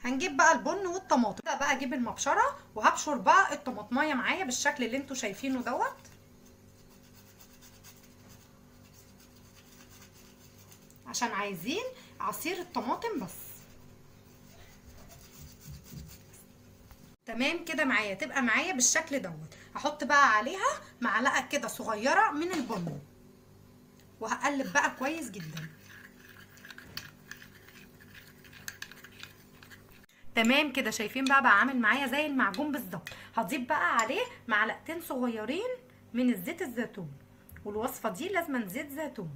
هنجيب بقى البن والطماطم ده بقى اجيب المبشره وهبشر بقى الطماطمايه معايا بالشكل اللي انتوا شايفينه دوت عشان عايزين عصير الطماطم بس تمام كده معايا تبقى معايا بالشكل دوت هحط بقى عليها معلقه كده صغيره من البن وهقلب بقى كويس جدا تمام كده شايفين بقى بقى عامل معايا زي المعجون بالظبط هضيف بقى عليه معلقتين صغيرين من الزيت الزيتون والوصفه دي لازم زيت زيتون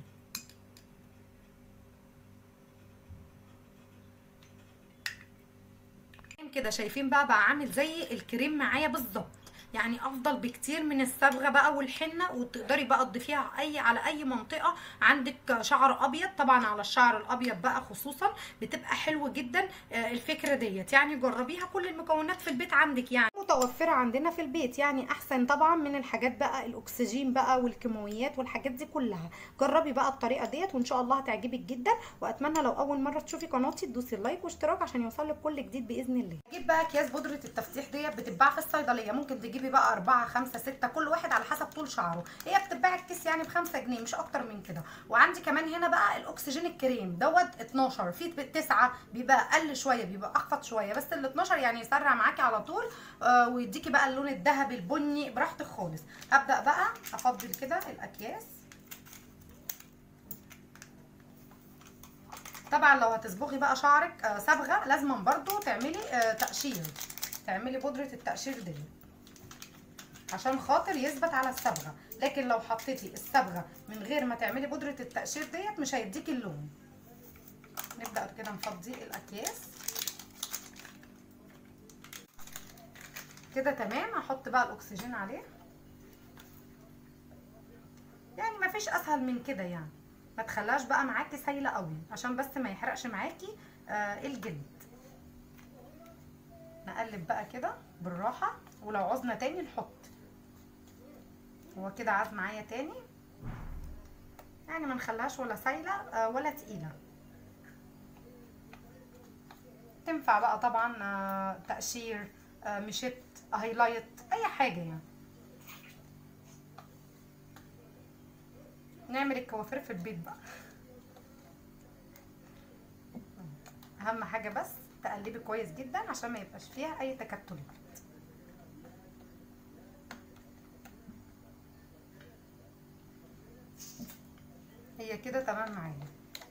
كده شايفين بقى بقى عامل زي الكريم معايا بالظبط يعني افضل بكتير من الصبغه بقى والحنه وتقدري بقى تضيفيها اي على اي منطقه عندك شعر ابيض طبعا على الشعر الابيض بقى خصوصا بتبقى حلوه جدا الفكره ديت يعني جربيها كل المكونات في البيت عندك يعني متوفره عندنا في البيت يعني احسن طبعا من الحاجات بقى الاكسجين بقى والكيماويات والحاجات دي كلها جربي بقى الطريقه ديت وان شاء الله هتعجبك جدا واتمنى لو اول مره تشوفي قناتي تدوسي اللايك واشتراك عشان يوصلك كل جديد باذن الله جيب بقى اكياس بودره التفتيح ديت بتتباع في الصيدليه ممكن تجيبي بقى أربعة خمسة ستة كل واحد على حسب طول شعره هي بتتباع الكيس يعني بخمسة جنيه مش اكتر من كده وعندي كمان هنا بقى الاكسجين الكريم دوت 12 في تسعة بيبقى اقل شويه بيبقى اخفض شويه بس ال 12 يعني يسرع معاكي على طول آه ويديكي بقى اللون الذهبي البني براحتك خالص هبدا بقى افضل كده الاكياس طبعا لو هتصبغي بقى شعرك آه صبغه لازم برضو تعملي آه تقشير تعملي بودره التقشير دي عشان خاطر يثبت على الصبغه لكن لو حطيتي الصبغه من غير ما تعملي بودره التقشير ديت مش هيديكي اللون نبدا كده نفضي الاكياس كده تمام هحط بقى الاكسجين عليه يعني مفيش اسهل من كده يعني ما تخليهاش بقى معاكي سايله قوي عشان بس ما يحرقش معاكي آه الجلد نقلب بقى كده بالراحه ولو عوزنا تاني نحط هو كده عاز معايا تاني يعني ما نخليهاش ولا سايله آه ولا تقيله تنفع بقى طبعا آه تقشير آه مشت هايلايت اي حاجه يعني نعمل الكوافير في البيت بقى اهم حاجه بس تقلبي كويس جدا عشان ما يبقاش فيها اي تكتلات هي كده تمام معايا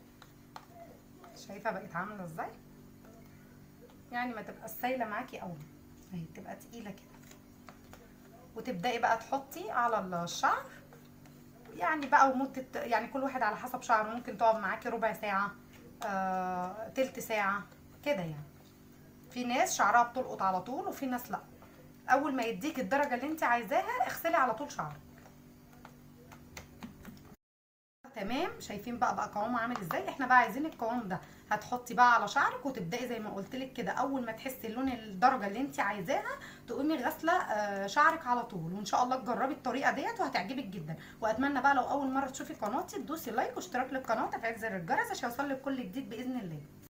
شايفه بقت عامله ازاي يعني ما تبقى سايله معاكي قوي اهي تبقى تقيله كده وتبداي بقى تحطي على الشعر يعني بقى ومده يعني كل واحد على حسب شعره ممكن تقعد معاكي ربع ساعه آه، تلت ساعه كده يعني في ناس شعرها بتلقط على طول وفي ناس لا اول ما يديك الدرجه اللي انت عايزاها اغسلي على طول شعرك تمام شايفين بقى بقى قوامه عامل ازاي احنا بقى عايزين القوام ده هتحطي بقى على شعرك وتبداي زي ما قلت لك كده اول ما تحسي اللون الدرجه اللي انت عايزاها تقومي غاسله آه شعرك على طول وان شاء الله تجربي الطريقه ديت وهتعجبك جدا واتمنى بقى لو اول مره تشوفي قناتي تدوسي لايك واشتراك للقناه وتفعيل زر الجرس عشان يوصلك كل جديد باذن الله